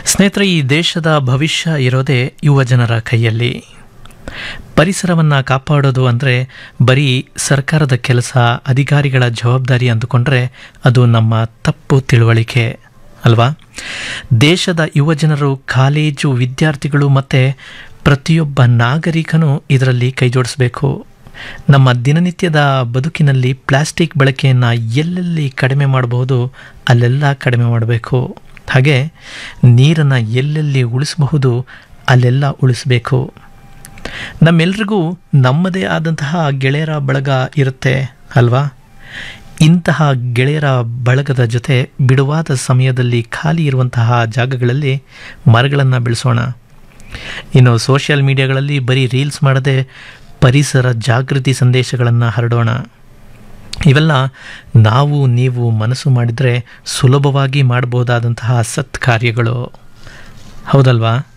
ಸ್ನೇಹಿತರೆ ಈ ದೇಶದ ಭವಿಷ್ಯ ಇರೋದೇ ಯುವ ಜನರ ಕೈಯಲ್ಲಿ ಪರಿಸರವನ್ನು ಕಾಪಾಡೋದು ಅಂದರೆ ಬರೀ ಸರ್ಕಾರದ ಕೆಲಸ ಅಧಿಕಾರಿಗಳ ಜವಾಬ್ದಾರಿ ಅಂದುಕೊಂಡ್ರೆ ಅದು ನಮ್ಮ ತಪ್ಪು ತಿಳುವಳಿಕೆ ಅಲ್ವಾ ದೇಶದ ಯುವ ಜನರು ಕಾಲೇಜು ವಿದ್ಯಾರ್ಥಿಗಳು ಮತ್ತು ಪ್ರತಿಯೊಬ್ಬ ನಾಗರಿಕನೂ ಇದರಲ್ಲಿ ಕೈಜೋಡಿಸಬೇಕು ನಮ್ಮ ದಿನನಿತ್ಯದ ಬದುಕಿನಲ್ಲಿ ಪ್ಲಾಸ್ಟಿಕ್ ಬಳಕೆಯನ್ನು ಎಲ್ಲೆಲ್ಲಿ ಕಡಿಮೆ ಮಾಡಬಹುದು ಅಲ್ಲೆಲ್ಲ ಕಡಿಮೆ ಮಾಡಬೇಕು ಹಾಗೆ ನೀರನ್ನು ಎಲ್ಲೆಲ್ಲಿ ಉಳಿಸಬಹುದು ಅಲ್ಲೆಲ್ಲ ಉಳಿಸಬೇಕು ನಮ್ಮೆಲ್ರಿಗೂ ನಮ್ಮದೇ ಆದಂತಹ ಗೆಳೆಯರ ಬಳಗ ಇರುತ್ತೆ ಅಲ್ವಾ ಇಂತಹ ಗೆಳೆಯರ ಬಳಗದ ಜೊತೆ ಬಿಡುವಾದ ಸಮಯದಲ್ಲಿ ಖಾಲಿ ಇರುವಂತಹ ಜಾಗಗಳಲ್ಲಿ ಮರಗಳನ್ನು ಬೆಳೆಸೋಣ ಇನ್ನು ಸೋಷಿಯಲ್ ಮೀಡಿಯಾಗಳಲ್ಲಿ ಬರೀ ರೀಲ್ಸ್ ಮಾಡದೆ ಪರಿಸರ ಜಾಗೃತಿ ಸಂದೇಶಗಳನ್ನು ಹರಡೋಣ ಇವೆಲ್ಲ ನಾವು ನೀವು ಮನಸ್ಸು ಮಾಡಿದರೆ ಸುಲಭವಾಗಿ ಮಾಡಬಹುದಾದಂತಹ ಸತ್ಕಾರ್ಯಗಳು ಹೌದಲ್ವಾ